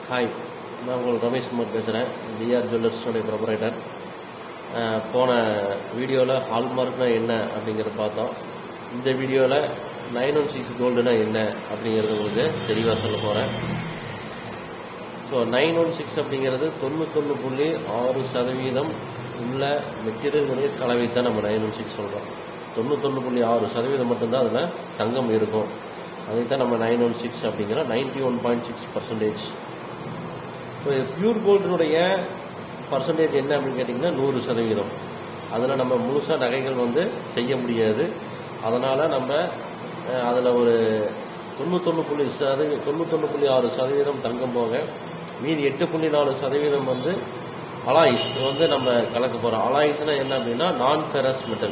hi நான் உங்கள் ரமேஷ் குமார் பேசுகிறேன் டிஆர் ஜுவல்லர்ஸோடைய ப்ரொபரேட்டர் போன வீடியோவில் ஹால்மார்க்னா என்ன அப்படிங்கிறத பார்த்தோம் இந்த வீடியோவில் நைன் ஒன் சிக்ஸ் கோல்டுனா என்ன அப்படிங்கிறது உங்களுக்கு தெளிவாக சொல்ல போகிறேன் ஸோ நைன் ஒன் சிக்ஸ் அப்படிங்கிறது தொண்ணூத்தொன்று புள்ளி ஆறு சதவீதம் உள்ள மெட்டீரியல்களுடைய கலவை தான் நம்ம நைன் ஒன் சிக்ஸ் சொல்கிறோம் தொண்ணூத்தொன்று புள்ளி ஆறு சதவீதம் மட்டும்தான் அதில் தங்கம் இருக்கும் அதைத்தான் நம்ம நைன் ஒன் சிக்ஸ் அப்படிங்கிற ninety one point six percentage இப்போ பியூர் கோல்டினுடைய பர்சன்டேஜ் என்ன அப்படின்னு கேட்டிங்கன்னா நூறு சதவீதம் அதில் நம்ம முழுசாக நகைகள் வந்து செய்ய முடியாது அதனால் நம்ம அதில் ஒரு தொண்ணூத்தொன்று புள்ளி சதவீதம் தொண்ணூத்தொன்று புள்ளி ஆறு சதவீதம் தங்கம் போக மீதி எட்டு புள்ளி நாலு சதவீதம் வந்து அலாய்ஸ் வந்து நம்ம கலக்க போகிறோம் அலாய்ஸ்னா என்ன அப்படின்னா non ferrous metal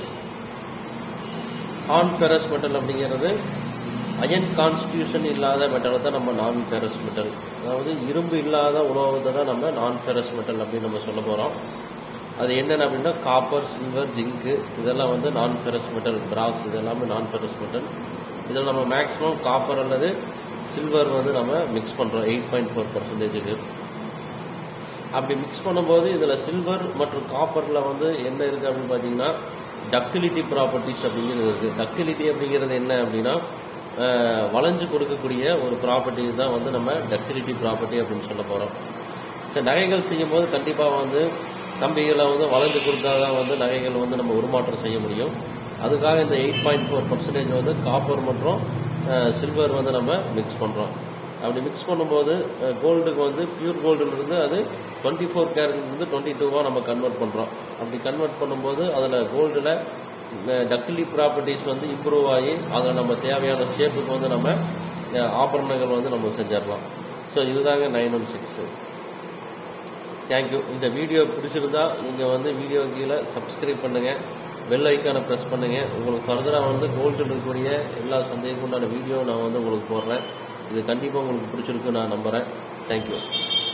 non ferrous metal அப்படிங்கிறது அயன் கான்ஸ்டியூஷன் இல்லாத மெட்டலை தான் நம்ம நான் ஃபெரஸ் மெட்டல் அதாவது இரும்பு இல்லாத உலோகத்தை தான் நம்ம நான் ஃபெரஸ் மெட்டல் அப்படின்னு நம்ம சொல்ல போகிறோம் அது என்னென்ன அப்படின்னா காப்பர் சில்வர் ஜிங்க்கு இதெல்லாம் வந்து நான் ஃபெரஸ் மெட்டல் பிராஸ் இதெல்லாமே நான் ஃபெரஸ் மெட்டல் இதில் நம்ம மேக்ஸிமம் காப்பர் அல்லது சில்வர் வந்து நம்ம மிக்ஸ் பண்ணுறோம் எயிட் பாயிண்ட் ஃபோர் பர்சன்டேஜுக்கு அப்படி மிக்ஸ் பண்ணும்போது இதில் சில்வர் மற்றும் காப்பரில் வந்து என்ன இருக்குது அப்படின்னு பார்த்தீங்கன்னா டக்டிலிட்டி ப்ராப்பர்ட்டிஸ் அப்படிங்கிறது இருக்குது டக்டிலிட்டி அப்படிங்கிறது என்ன அப்படின்னா வளைஞ்சு கொடுக்கக்கூடிய ஒரு ப்ராப்பர்ட்டி தான் வந்து நம்ம டக்டிலிட்டி ப்ராப்பர்ட்டி அப்படின்னு சொல்ல போகிறோம் ஸோ நகைகள் செய்யும் போது கண்டிப்பாக வந்து கம்பிகளை வந்து வளைஞ்சு கொடுத்தா தான் வந்து நகைகள் வந்து நம்ம உருமாற்றம் செய்ய முடியும் அதுக்காக இந்த எயிட் பாயிண்ட் ஃபோர் பர்சன்டேஜ் வந்து காப்பர் மற்றும் சில்வர் வந்து நம்ம மிக்ஸ் பண்ணுறோம் அப்படி மிக்ஸ் பண்ணும்போது கோல்டுக்கு வந்து பியூர் கோல்டுலேருந்து அது டுவெண்ட்டி ஃபோர் கேரட்லேருந்து டுவெண்ட்டி டூவாக நம்ம கன்வெர்ட் பண்ணுறோம் அப்படி கன்வெர்ட் பண்ணும்போது அதில் கோல்டில் டக்டிலி ப்ராப்பர்ட்டிஸ் வந்து இம்ப்ரூவ் ஆகி அதில் நம்ம தேவையான ஷேப்புக்கு வந்து நம்ம ஆபரணங்கள் வந்து நம்ம செஞ்சிடலாம் ஸோ இதுதாங்க நைன் ஒன் சிக்ஸு தேங்க்யூ இந்த வீடியோ பிடிச்சிருந்தா நீங்கள் வந்து வீடியோ கீழே சப்ஸ்கிரைப் பண்ணுங்கள் பெல் ஐக்கானை ப்ரெஸ் பண்ணுங்கள் உங்களுக்கு ஃபர்தராக வந்து கோல்டில் இருக்கக்கூடிய எல்லா சந்தேகத்துக்கு உண்டான வீடியோ நான் வந்து உங்களுக்கு போடுறேன் இது கண்டிப்பாக உங்களுக்கு பிடிச்சிருக்கு நான் நம்புகிறேன் தேங்க்யூ